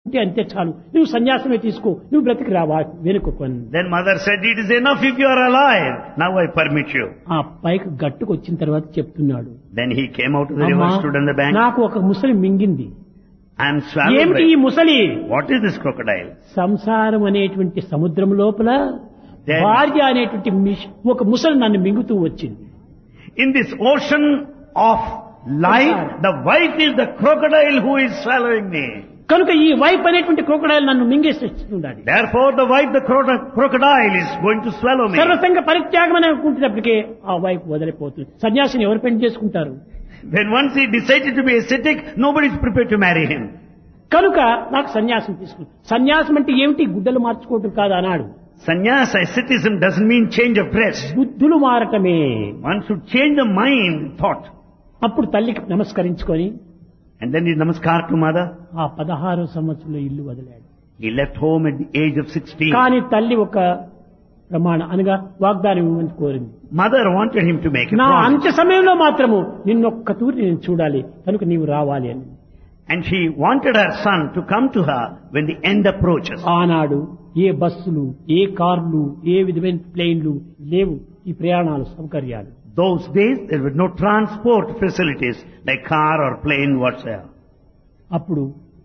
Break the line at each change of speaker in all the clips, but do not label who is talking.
ఉంటే అంతే చాలు నువ్వు సన్యాసమే తీసుకో నువ్వు బ్రతికి రావా వెనుకొని
Then mother said, it is enough if you are alive. Now I permit you.
ఆ పైకి గట్టుకు వచ్చిన తర్వాత చెప్తున్నాడు
Then he came out to the river,
అమ్మా,
stood on the bank.
నాకు ఒక ముసలి మింగింది
I am swallowed
ఏమిటి ఈ
by...
ముసలి
What is this crocodile?
సంసారం అనేటువంటి సముద్రం లోపల
Then-
భార్య అనేటువంటి మిష్- ఒక ముసలి నన్ను మింగుతూ వచ్చింది
In this ocean of life, the wife is the crocodile who is swallowing me.
కనుక ఈ వైఫ్ అనేటువంటి క్రోకడాయిల్ నన్ను మింగేసేస్తుండాలి
Therefore the wife, the cro- crocodile is going to swallow me.
సర్వసంగ పరిత్యాగం అని అనుకుంటున్నప్పటికీ ఆ వైఫ్ వదిలిపోతుంది సన్యాసిని ఎవరు పెళ్లి చేసుకుంటారు
When once he decided to be ascetic, nobody is prepared to marry him.
కనుక నాకు సన్యాసం తీసుకుంది సన్యాసం అంటే ఏమిటి గుడ్డలు మార్చుకోవటం కాదు అన్నాడు
Sannyasa, asceticism doesn't mean change of dress.
బుద్ధులు మారటమే
One should change the mind, thought.
అప్పుడు తల్లికి నమస్కరించుకొని
And then he namaskar to mother.
ఆ పదహారు సంవత్సరంలో ఇల్లు వదిలాడు
He left home at the age of 16.
కానీ తల్లి ఒక ప్రమాణ అనగా వాగ్దానం ఇవ్వమని కోరింది
Mother wanted him to make a
నా
promise.
అంత్య సమయంలో మాత్రము నిన్నొక్క తూరి నేను చూడాలి కనుక నీవు రావాలి అని
And she wanted her son to come to her when the end approaches.
ఆనాడు ఏ బస్సులు ఏ కార్లు ఏ విధమైన ప్లేన్లు లేవు ఈ ప్రయాణాలు సౌకర్యాలు
Those days there were no transport facilities like car or plane whatsoever.
అప్పుడు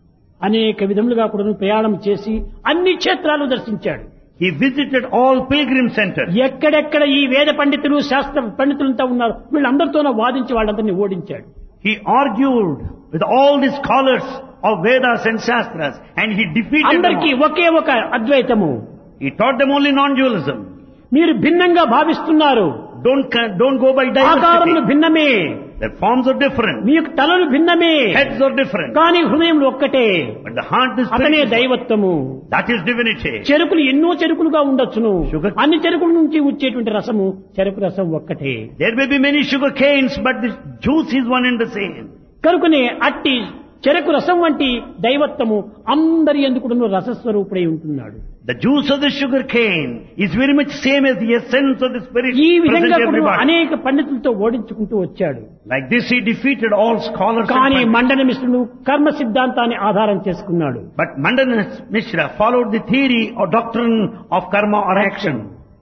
అనేక విధములుగా కూడా ప్రయాణం చేసి అన్ని క్షేత్రాలు దర్శించాడు
He visited all pilgrim centers.
ఎక్కడెక్కడ ఈ వేద పండితులు శాస్త్ర పండితులంతా ఉన్నారు వీళ్ళందరితోనూ వాదించి వాళ్ళందరినీ ఓడించాడు
He argued with all the scholars of Vedas and Shastras and he defeated them
అందరికీ
all.
ఒకే ఒక అద్వైతము
He taught them only non-dualism.
మీరు భిన్నంగా భావిస్తున్నారు
Don't, ca- don't go by
ఆకారములు
diversity.
భిన్నమే
Their forms are different.
మీ యొక్క తలలు భిన్నమే
Heads are different.
కానీ హృదయంలో ఒక్కటే
But the heart is
అతనే
spirit.
దైవత్వము
That is divinity.
చెరుకులు ఎన్నో చెరుకులుగా ఉండొచ్చును
Sugar-
అన్ని చెరుకుల నుంచి వచ్చేటువంటి రసము చెరుకు రసం ఒక్కటే
There may be many sugar canes, but the juice is one and the same.
కనుకనే అట్టి చెరకు రసం వంటి దైవత్వము అందరి ఎందుకు రసస్వరూపుడై ఉంటున్నాడు
The juice of the sugar cane is very much same as the essence of the spirit
ఈ
present
విధంగా కూడా
everybody.
అనేక పండితులతో ఓడించుకుంటూ వచ్చాడు
Like this he defeated all scholars. and
కానీ
pundits.
మండన మిశ్రుడు కర్మ సిద్ధాంతాన్ని ఆధారం చేసుకున్నాడు
But Mandana Mishra followed the theory or doctrine of karma or action.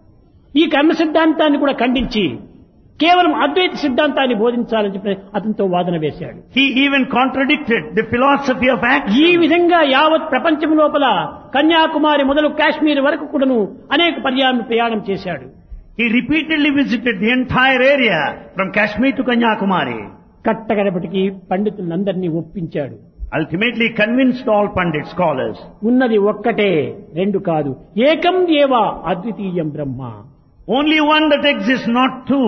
ఈ కర్మ సిద్ధాంతాన్ని కూడా ఖండించి కేవలం అద్వైత సిద్ధాంతాన్ని బోధించాలని చెప్పి అతనితో వాదన వేశాడు
He even contradicted the philosophy of
ఈ
action.
విధంగా యావత్ ప్రపంచం లోపల కన్యాకుమారి మొదలు కాశ్మీర్ వరకు కూడాను అనేక పర్యాలను ప్రయాణం చేశాడు
He repeatedly visited the entire area from Kashmir to Kanyakumari.
కట్టగడపటికి పండితులందరినీ ఒప్పించాడు
Ultimately convinced all Pandit scholars.
ఉన్నది ఒక్కటే రెండు కాదు ఏకం ఏవా అద్వితీయం బ్రహ్మ
Only one that exists, not two.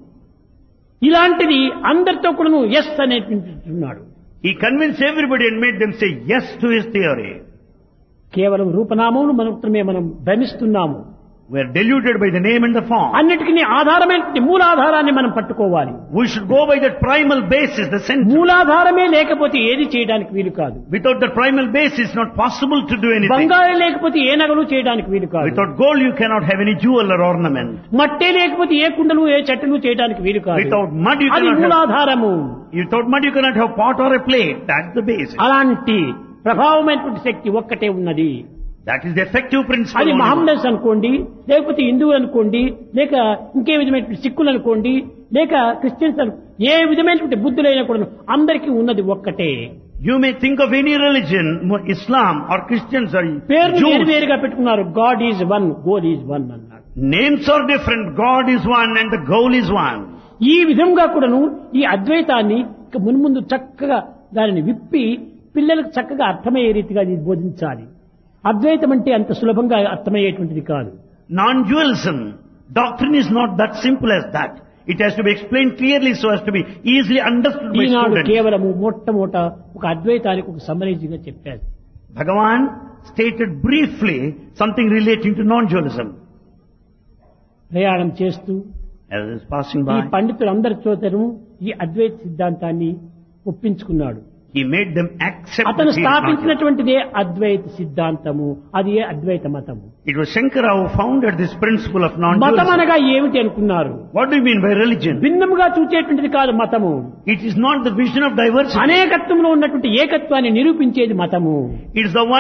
ఇలాంటిది అందరితో కూడాను ఎస్ అనేటువంటున్నాడు
He convinced everybody and made them say yes to his theory.
కేవలం రూపనామములు మాత్రమే మనం భ్రమిస్తున్నాము
We are deluded by the name and the form.
అన్నిటికీ ఆధారమైన మూలాధారాన్ని మనం పట్టుకోవాలి
We should go by that primal basis, the center.
మూలాధారమే లేకపోతే ఏది చేయడానికి వీలు కాదు
Without the primal basis, it's not possible to do anything.
బంగారం లేకపోతే ఏ నగలు చేయడానికి వీలు కాదు
Without gold, you cannot have any jewel or ornament.
మట్టే లేకపోతే ఏ కుండలు ఏ చెట్టులు చేయడానికి వీలు కాదు
Without mud, you
అది
cannot have,
మూలాధారము
without mud, you cannot have pot or a plate. That's the basis.
అలాంటి ప్రభావమైనటువంటి శక్తి ఒక్కటే ఉన్నది
That is the effective principle.
అది
only.
మహమ్మద్ అనుకోండి లేకపోతే హిందువు అనుకోండి లేక ఇంకే విధమైనటువంటి సిక్కులు అనుకోండి లేక క్రిస్టియన్స్ అను ఏ విధమైనటువంటి బుద్ధులైనా కూడా అందరికీ ఉన్నది ఒక్కటే
You may think of any religion, mo- Islam or Christians or
పేర్లు వేరు
Jews.
వేరుగా పెట్టుకున్నారు god is one goal is one అన్నాడు
Names are different. God is one and the goal is one.
ఈ విధంగా కూడాను ఈ అద్వైతాన్ని ఇక మున్ముందు చక్కగా దానిని విప్పి పిల్లలకు చక్కగా అర్థమయ్యే రీతిగా ఇది బోధించాలి అద్వైతం అంటే అంత సులభంగా అర్థమయ్యేటువంటిది కాదు
Non-dualism, doctrine is not that simple as that. It has to be explained clearly so as to be easily understood by
Eenadu
students.
కేవలము మొట్టమొదట ఒక అద్వైతానికి ఒక సమరేజీగా చెప్పారు
Bhagavan stated briefly something relating to non-dualism.
ప్రయాణం చేస్తూ
As is passing
ఈ
by,
పండితులందరి చోతను ఈ అద్వైత సిద్ధాంతాన్ని ఒప్పించుకున్నాడు
he made them accept
అతను
that he is not dual.
స్థాపించినటువంటిదే అద్వైత సిద్ధాంతము అది అద్వైత మతము
It was Shankara who founded this principle of
మతం
non-dualism.
అనగా ఏమిటి అనుకున్నారు
What do you mean by religion?
భిన్నముగా చూచేటువంటిది కాదు మతము
It is not the vision of diversity.
అనేకత్వంలో ఉన్నటువంటి ఏకత్వాన్ని నిరూపించేది మతము
It is the one